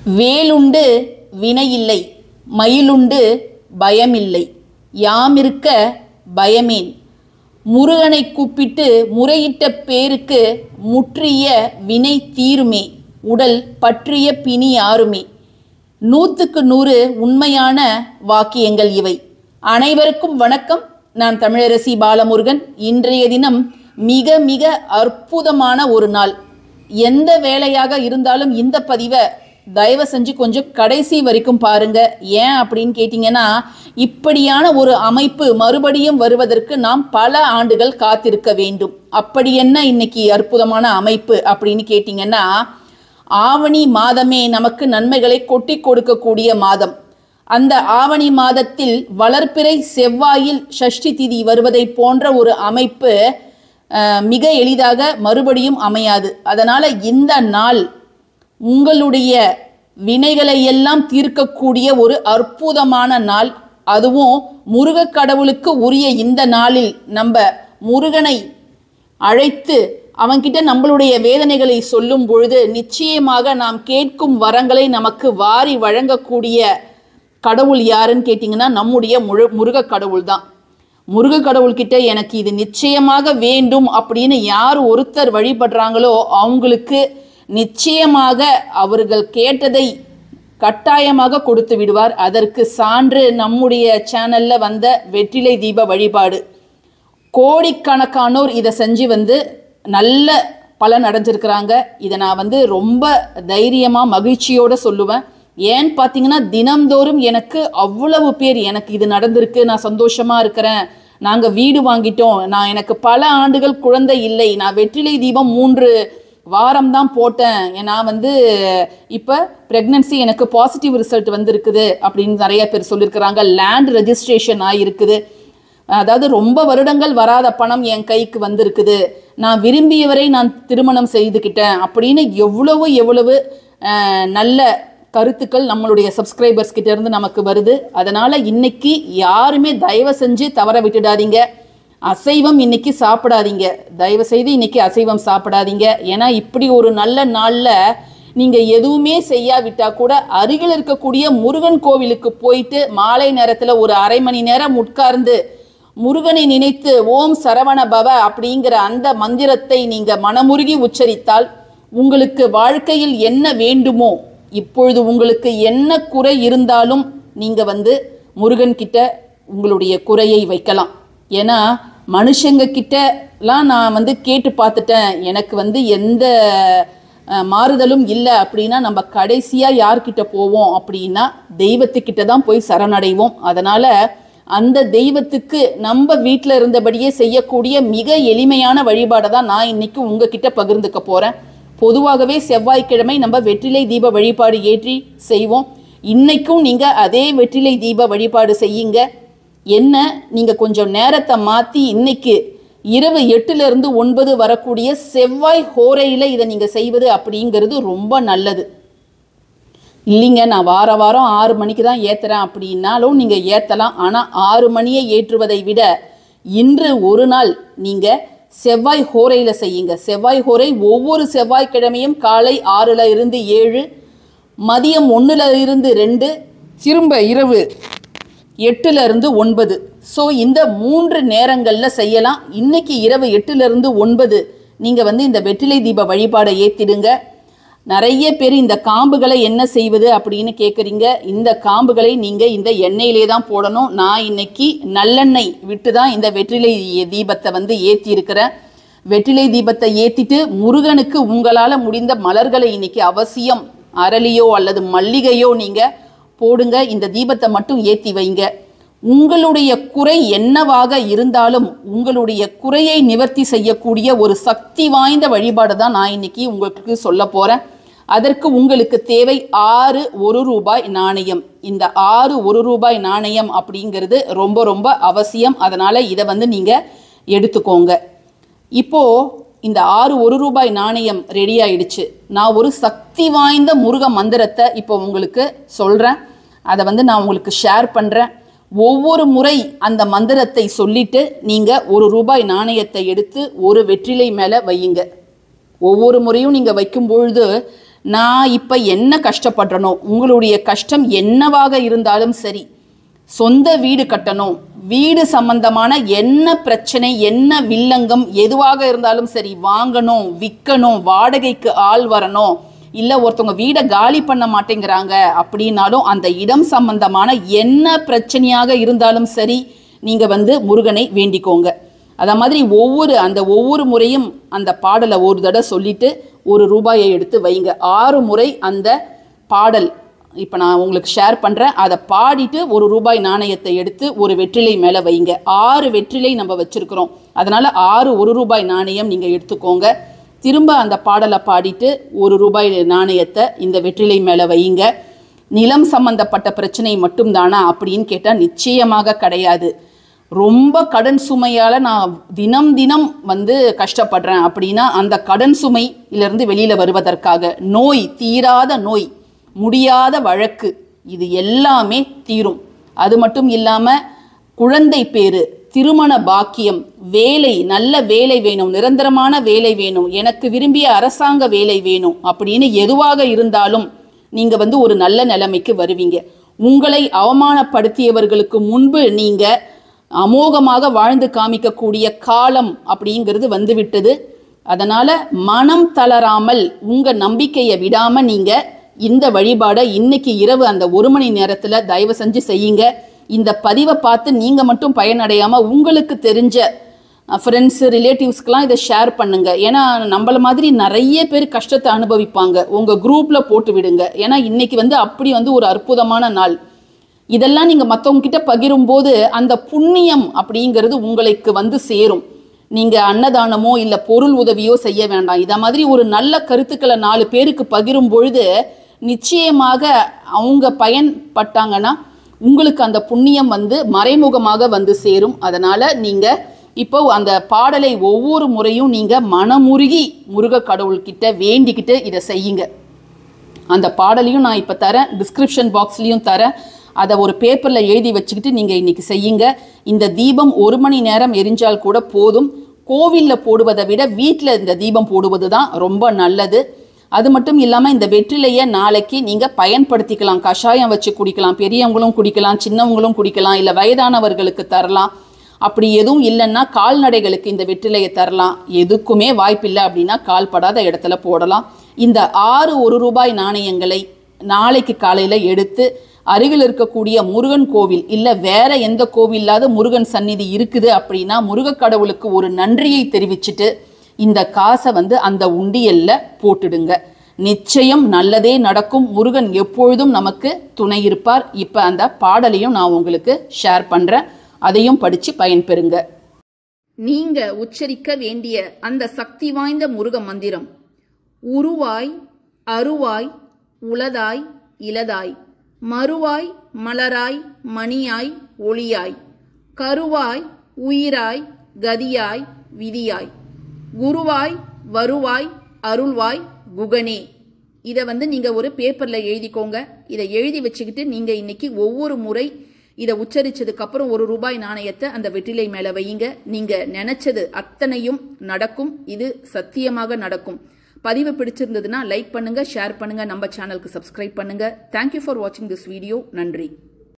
வேலுண்டு வினையில்லை மயிலுண்டு பயமில்லை யாமிருக்க பயமேன் முருகனை கூப்பிட்டு முறையிட்ட பேருக்கு முற்றிய வினை தீருமே உடல் பற்றிய பிணி ஆறுமே நூற்றுக்கு நூறு உண்மையான வாக்கியங்கள் இவை அனைவருக்கும் வணக்கம் நான் தமிழரசி பாலமுருகன் இன்றைய தினம் மிக மிக அற்புதமான ஒரு நாள் எந்த வேலையாக இருந்தாலும் இந்த பதிவை தயவு செஞ்சு கொஞ்சம் கடைசி வரைக்கும் பாருங்க ஏன் அப்படின்னு கேட்டிங்கன்னா இப்படியான ஒரு அமைப்பு மறுபடியும் வருவதற்கு நாம் பல ஆண்டுகள் காத்திருக்க வேண்டும் அப்படி என்ன இன்னைக்கு அற்புதமான அமைப்பு அப்படின்னு கேட்டிங்கன்னா ஆவணி மாதமே நமக்கு நன்மைகளை கொட்டி கொடுக்கக்கூடிய மாதம் அந்த ஆவணி மாதத்தில் வளர்ப்பிறை செவ்வாயில் ஷஷ்டி திதி வருவதை போன்ற ஒரு அமைப்பு அஹ், மிக எளிதாக மறுபடியும் அமையாது அதனால இந்த நாள் உங்களுடைய வினைகளை எல்லாம் தீர்க்கக்கூடிய ஒரு அற்புதமான நாள் அதுவும் முருகக் கடவுளுக்கு உரிய இந்த நாளில் நம்ம முருகனை அழைத்து அவன்கிட்ட நம்மளுடைய வேதனைகளை சொல்லும் பொழுது நிச்சயமாக நாம் கேட்கும் வரங்களை நமக்கு வாரி வழங்கக்கூடிய கடவுள் யாருன்னு கேட்டிங்கன்னா நம்முடைய முழு முருக கடவுள் தான் முருக கடவுள்கிட்ட எனக்கு இது நிச்சயமாக வேண்டும் அப்படின்னு யார் ஒருத்தர் வழிபடுறாங்களோ அவங்களுக்கு நிச்சயமாக அவர்கள் கேட்டதை கட்டாயமாக கொடுத்து விடுவார் அதற்கு சான்று நம்முடைய சேனல்ல வந்த வெற்றிலை தீப வழிபாடு கோடிக்கணக்கானோர் இதை செஞ்சு வந்து நல்ல பலன் அடைஞ்சிருக்கிறாங்க இதை நான் வந்து ரொம்ப தைரியமாக மகிழ்ச்சியோடு சொல்லுவேன் ஏன்னு பார்த்தீங்கன்னா தினம்தோறும் எனக்கு அவ்வளவு பேர் எனக்கு இது நடந்திருக்கு நான் சந்தோஷமாக இருக்கிறேன் நாங்கள் வீடு வாங்கிட்டோம் நான் எனக்கு பல ஆண்டுகள் குழந்தை இல்லை நான் வெற்றிலை தீபம் மூன்று வாரம் தான் போட்டேன் நான் வந்து இப்போ ப்ரெக்னன்சி எனக்கு பாசிட்டிவ் ரிசல்ட் வந்திருக்குது அப்படின்னு நிறைய பேர் சொல்லியிருக்கிறாங்க லேண்ட் ரெஜிஸ்ட்ரேஷன் ஆகிருக்குது அதாவது ரொம்ப வருடங்கள் வராத பணம் என் கைக்கு வந்திருக்குது நான் விரும்பியவரை நான் திருமணம் செய்துக்கிட்டேன் அப்படின்னு எவ்வளவு எவ்வளவு அஹ், நல்ல கருத்துக்கள் நம்மளுடைய சப்ஸ்கிரைபர்ஸ் கிட்ட இருந்து நமக்கு வருது அதனால இன்னைக்கு யாருமே தயவு செஞ்சு தவற விட்டுடாதீங்க அசைவம் இன்னைக்கு சாப்பிடாதீங்க தயவு செய்து இன்னைக்கு அசைவம் சாப்பிடாதீங்க ஏன்னா இப்படி ஒரு நல்ல நாள்ல நீங்க எதுவுமே செய்யாவிட்டா கூட அருகில் இருக்கக்கூடிய முருகன் கோவிலுக்கு போயிட்டு மாலை நேரத்துல ஒரு அரை மணி நேரம் உட்கார்ந்து முருகனை நினைத்து ஓம் சரவண பவ அப்படிங்கிற அந்த மந்திரத்தை நீங்க மனமுருகி உச்சரித்தால் உங்களுக்கு வாழ்க்கையில் என்ன வேண்டுமோ இப்பொழுது உங்களுக்கு என்ன குறை இருந்தாலும் நீங்க வந்து முருகன் கிட்ட உங்களுடைய குறையை வைக்கலாம் ஏன்னா மனுஷங்க கிட்டலாம் நான் வந்து கேட்டு பார்த்துட்டேன் எனக்கு வந்து எந்த அஹ், மாறுதலும் இல்லை அப்படின்னா நம்ம கடைசியாக யார்கிட்ட போவோம் அப்படின்னா தெய்வத்துக்கிட்ட தான் போய் சரணடைவோம் அதனால் அந்த தெய்வத்துக்கு நம்ம வீட்டில் இருந்தபடியே செய்யக்கூடிய மிக எளிமையான வழிபாடை தான் நான் இன்னைக்கு உங்ககிட்ட பகிர்ந்துக்க போகிறேன் பொதுவாகவே செவ்வாய்க்கிழமை நம்ம வெற்றிலை தீப வழிபாடு ஏற்றி செய்வோம் இன்னைக்கும் நீங்கள் அதே வெற்றிலை தீப வழிபாடு செய்யுங்க என்ன நீங்கள் கொஞ்சம் நேரத்தை மாற்றி இன்னைக்கு இரவு எட்டுல இருந்து ஒன்பது வரக்கூடிய செவ்வாய் ஹோரையில் இதை நீங்கள் செய்வது அப்படிங்கிறது ரொம்ப நல்லது இல்லைங்க நான் வார வாரம் ஆறு மணிக்கு தான் ஏற்றுறேன் அப்படின்னாலும் நீங்கள் ஏற்றலாம் ஆனால் ஆறு மணியை ஏற்றுவதை விட இன்று ஒரு நாள் நீங்கள் செவ்வாய் ஹோரையில் செய்யுங்க செவ்வாய் ஹோரை ஒவ்வொரு செவ்வாய்க்கிழமையும் காலை ஆறுல இருந்து ஏழு மதியம் ஒன்றுல இருந்து ரெண்டு திரும்ப இரவு எட்டுல இருந்து ஒன்பது ஸோ இந்த மூன்று நேரங்களில் செய்யலாம் இன்னைக்கு இரவு எட்டுல இருந்து ஒன்பது நீங்கள் வந்து இந்த வெற்றிலை தீப வழிபாடை ஏற்றிடுங்க நிறைய பேர் இந்த காம்புகளை என்ன செய்வது அப்படின்னு கேட்குறீங்க இந்த காம்புகளை நீங்கள் இந்த எண்ணெயிலே தான் போடணும் நான் இன்னைக்கு நல்லெண்ணெய் விட்டு தான் இந்த வெற்றிலை தீபத்தை வந்து ஏற்றி இருக்கிறேன் வெற்றிலை தீபத்தை ஏற்றிட்டு முருகனுக்கு உங்களால் முடிந்த மலர்களை இன்னைக்கு அவசியம் அரளியோ அல்லது மல்லிகையோ நீங்கள் போடுங்க இந்த தீபத்தை மட்டும் ஏற்றி வைங்க உங்களுடைய குறை என்னவாக இருந்தாலும் உங்களுடைய குறையை நிவர்த்தி செய்யக்கூடிய ஒரு சக்தி வாய்ந்த வழிபாடு தான் நான் இன்னைக்கு உங்களுக்கு சொல்ல போறேன் அதற்கு உங்களுக்கு தேவை ஆறு ஒரு ரூபாய் நாணயம் இந்த ஆறு ஒரு ரூபாய் நாணயம் அப்படிங்கிறது ரொம்ப ரொம்ப அவசியம் அதனால இதை வந்து நீங்க எடுத்துக்கோங்க இப்போ இந்த ஆறு ஒரு ரூபாய் நாணயம் ரெடி ஆயிடுச்சு நான் ஒரு சக்தி வாய்ந்த முருக மந்திரத்தை இப்போ உங்களுக்கு சொல்கிறேன் அதை வந்து நான் உங்களுக்கு ஷேர் பண்ணுறேன் ஒவ்வொரு முறை அந்த மந்திரத்தை சொல்லிட்டு நீங்கள் ஒரு ரூபாய் நாணயத்தை எடுத்து ஒரு வெற்றிலை மேலே வையுங்க ஒவ்வொரு முறையும் நீங்கள் வைக்கும் பொழுது நான் இப்போ என்ன கஷ்டப்படுறனோ உங்களுடைய கஷ்டம் என்னவாக இருந்தாலும் சரி சொந்த வீடு கட்டணும் வீடு சம்பந்தமான என்ன பிரச்சனை என்ன வில்லங்கம் எதுவாக இருந்தாலும் சரி வாங்கணும் விற்கணும் வாடகைக்கு ஆள் வரணும் இல்லை ஒருத்தவங்க வீடை காலி பண்ண மாட்டேங்கிறாங்க அப்படின்னாலும் அந்த இடம் சம்பந்தமான என்ன பிரச்சனையாக இருந்தாலும் சரி நீங்கள் வந்து முருகனை வேண்டிக்கோங்க அத மாதிரி ஒவ்வொரு அந்த ஒவ்வொரு முறையும் அந்த பாடலை ஒரு தடவை சொல்லிட்டு ஒரு ரூபாயை எடுத்து வைங்க ஆறு முறை அந்த பாடல் இப்போ நான் உங்களுக்கு ஷேர் பண்ணுறேன் அதை பாடிட்டு ஒரு ரூபாய் நாணயத்தை எடுத்து ஒரு வெற்றிலை மேலே வைங்க ஆறு வெற்றிலை நம்ம வச்சுருக்கிறோம் அதனால் ஆறு ஒரு ரூபாய் நாணயம் நீங்கள் எடுத்துக்கோங்க திரும்ப அந்த பாடலை பாடிட்டு ஒரு ரூபாய் நாணயத்தை இந்த வெற்றிலை மேலே வைங்க நிலம் சம்பந்தப்பட்ட பிரச்சனை மட்டும்தானா அப்படின்னு கேட்டால் நிச்சயமாக கிடையாது ரொம்ப கடன் சுமையால் நான் தினம் தினம் வந்து கஷ்டப்படுறேன் அப்படின்னா அந்த கடன் சுமையிலிருந்து வெளியில் வருவதற்காக நோய் தீராத நோய் முடியாத வழக்கு இது எல்லாமே தீரும் அது மட்டும் இல்லாமல் குழந்தை பேரு திருமண பாக்கியம் வேலை நல்ல வேலை வேணும் நிரந்தரமான வேலை வேணும் எனக்கு விரும்பிய அரசாங்க வேலை வேணும் அப்படின்னு எதுவாக இருந்தாலும் நீங்க வந்து ஒரு நல்ல நிலைமைக்கு வருவீங்க உங்களை அவமானப்படுத்தியவர்களுக்கு முன்பு நீங்க அமோகமாக வாழ்ந்து காமிக்கக்கூடிய காலம் அப்படிங்கிறது வந்துவிட்டது அதனால மனம் தளராமல் உங்க நம்பிக்கையை விடாம நீங்க இந்த வழிபாடை இன்னைக்கு இரவு அந்த ஒரு மணி நேரத்துல தயவு செஞ்சு செய்யுங்க இந்த பதிவை பார்த்து நீங்க மட்டும் பயனடையாம உங்களுக்கு தெரிஞ்ச ஃப்ரெண்ட்ஸு ரிலேட்டிவ்ஸ்க்கெலாம் இதை ஷேர் பண்ணுங்க ஏன்னா நம்மள மாதிரி நிறைய பேர் கஷ்டத்தை அனுபவிப்பாங்க உங்கள் குரூப்பில் போட்டு விடுங்க ஏன்னா இன்னைக்கு வந்து அப்படி வந்து ஒரு அற்புதமான நாள் இதெல்லாம் நீங்கள் மற்றவங்க கிட்ட பகிரும்போது அந்த புண்ணியம் அப்படிங்கிறது உங்களுக்கு வந்து சேரும் நீங்கள் அன்னதானமோ இல்லை பொருள் உதவியோ செய்ய வேண்டாம் இதை மாதிரி ஒரு நல்ல கருத்துக்களை நாலு பேருக்கு பகிரும் பொழுது நிச்சயமாக அவங்க பயன்பட்டாங்கன்னா உங்களுக்கு அந்த புண்ணியம் வந்து மறைமுகமாக வந்து சேரும் அதனால் நீங்கள் இப்போ அந்த பாடலை ஒவ்வொரு முறையும் நீங்கள் மனமுருகி முருக கடவுள்கிட்ட வேண்டிக்கிட்டு இதை செய்யுங்க அந்த பாடலையும் நான் இப்போ தரேன் டிஸ்கிரிப்ஷன் பாக்ஸ்லேயும் தரேன் அதை ஒரு பேப்பரில் எழுதி வச்சுக்கிட்டு நீங்கள் இன்னைக்கு செய்யுங்க இந்த தீபம் ஒரு மணி நேரம் எரிஞ்சால் கூட போதும் கோவிலில் போடுவதை விட வீட்டில் இந்த தீபம் போடுவது தான் ரொம்ப நல்லது அது மட்டும் இல்லாமல் இந்த வெற்றிலையை நாளைக்கு நீங்கள் பயன்படுத்திக்கலாம் கஷாயம் வச்சு குடிக்கலாம் பெரியவங்களும் குடிக்கலாம் சின்னவங்களும் குடிக்கலாம் இல்லை வயதானவர்களுக்கு தரலாம் அப்படி எதுவும் இல்லைன்னா கால்நடைகளுக்கு இந்த வெற்றிலையை தரலாம் எதுக்குமே வாய்ப்பில்லை அப்படின்னா கால்படாத இடத்துல போடலாம் இந்த ஆறு ஒரு ரூபாய் நாணயங்களை நாளைக்கு காலையில் எடுத்து அருகில் இருக்கக்கூடிய முருகன் கோவில் இல்லை வேற எந்த கோவில்லாத முருகன் சந்நிதி இருக்குது அப்படின்னா முருகக் கடவுளுக்கு ஒரு நன்றியை தெரிவிச்சுட்டு இந்த காசை வந்து அந்த உண்டியல்ல போட்டுடுங்க நிச்சயம் நல்லதே நடக்கும் முருகன் எப்பொழுதும் நமக்கு துணை இருப்பார் இப்போ அந்த பாடலையும் நான் உங்களுக்கு ஷேர் பண்ணுறேன் அதையும் படித்து பயன்பெறுங்க நீங்க உச்சரிக்க வேண்டிய அந்த சக்தி வாய்ந்த முருக மந்திரம் உருவாய் அருவாய் உளதாய் இலதாய் மறுவாய் மலராய் மணியாய் ஒளியாய் கருவாய் உயிராய் கதியாய் விதியாய் குருவாய் வருவாய் அருள்வாய் குகனே இதை வந்து நீங்கள் ஒரு பேப்பரில் எழுதிக்கோங்க இதை எழுதி வச்சுக்கிட்டு நீங்கள் இன்னைக்கு ஒவ்வொரு முறை இதை உச்சரிச்சதுக்கு அப்புறம் ஒரு ரூபாய் நாணயத்தை அந்த வெற்றிலை மேலே வையுங்க நீங்கள் நினைச்சது அத்தனையும் நடக்கும் இது சத்தியமாக நடக்கும் பதிவு பிடிச்சிருந்ததுன்னா லைக் பண்ணுங்க ஷேர் பண்ணுங்க நம்ம சேனலுக்கு சப்ஸ்கிரைப் பண்ணுங்க தேங்க்யூ ஃபார் வாட்சிங் திஸ் வீடியோ நன்றி